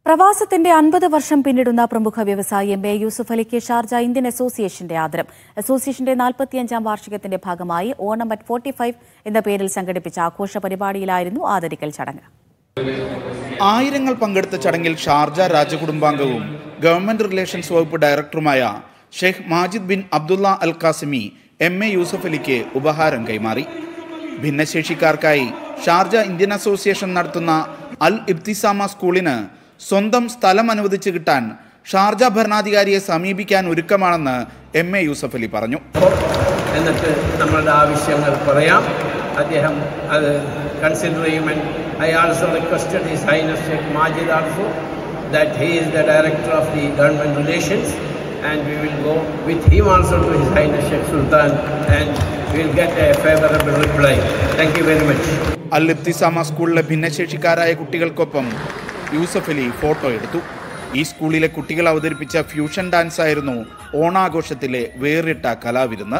പ്രവാസത്തിന്റെ അൻപത് വർഷം പിന്നിടുന്ന പ്രമുഖ വ്യവസായി എം എ യൂസുഫ് അലിക്ക് ഷാർജ ഇന്ത്യൻ അസോസിയേഷന്റെ ആദരം അസോസിയേഷന്റെ നാൽപ്പത്തിയഞ്ചാം വാർഷികത്തിന്റെ ഭാഗമായി ഓണം അറ്റ് ഫോർട്ടി ഫൈവ് എന്ന പേരിൽ സംഘടിപ്പിച്ച ആഘോഷ പരിപാടിയിലായിരുന്നു ആദരിക്കൽ ചടങ്ങ് ആയിരങ്ങൾ പങ്കെടുത്ത ചടങ്ങിൽ ഷാർജ രാജകുടുംബാംഗവും ഗവൺമെന്റ് റിലേഷൻസ് വകുപ്പ് ഡയറക്ടറുമായ Sheikh Majid bin Abdullah Al Qasimi M A Yusuf അലിക്ക് ഉപഹാരം കൈമാറി ഭിന്നശേഷിക്കാർക്കായി ഷാർജ ഇന്ത്യൻ അസോസിയേഷൻ നടത്തുന്ന അൽ ഇബ്തിസാമ സ്കൂളിന് സ്വന്തം സ്ഥലം അനുവദിച്ചു കിട്ടാൻ ഷാർജ ഭരണാധികാരിയെ സമീപിക്കാൻ ഒരുക്കമാണെന്ന് എം എ യൂസഫ് അലി പറഞ്ഞു എന്നിട്ട് നമ്മളുടെ ആവശ്യങ്ങൾ പറയാം അദ്ദേഹം അത് കൺസിഡർ ചെയ്യുമെൻ I also requested his highness Sheikh Majid also that he is the director of the government relations and we will go with him also to his highness Sheikh Sultan and will get a favourable reply thank you very much Al Ibtisama സ്കൂളിലെ ഭിന്നശേഷിക്കാരായ കുട്ടികൾക്കൊപ്പം Yusuf Ali photo എടുത്തു ഈ സ്കൂളിലെ കുട്ടികൾ അവതരിപ്പിച്ച fusion dance ആയിരുന്നു ഓണാഘോഷത്തിലെ വേറിട്ട കലാവിരുന്ന്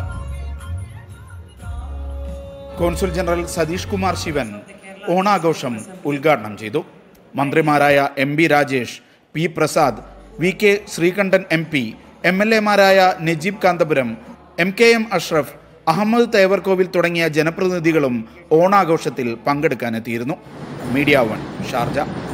കോൺസുൽ ജനറൽ സതീഷ് കുമാർ ശിവൻ ഓണാഘോഷം ഉദ്ഘാടനം ചെയ്തു മന്ത്രിമാരായ M B Rajesh P Prasad V K Sreekandan M P M L എമാരായ Najeeb Kanthapuram M K M Ashraf Ahamed Thevarkovil തുടങ്ങിയ ജനപ്രതിനിധികളും ഓണാഘോഷത്തിൽ പങ്കെടുക്കാനെത്തിയിരുന്നു മീഡിയ വൺ ഷാർജ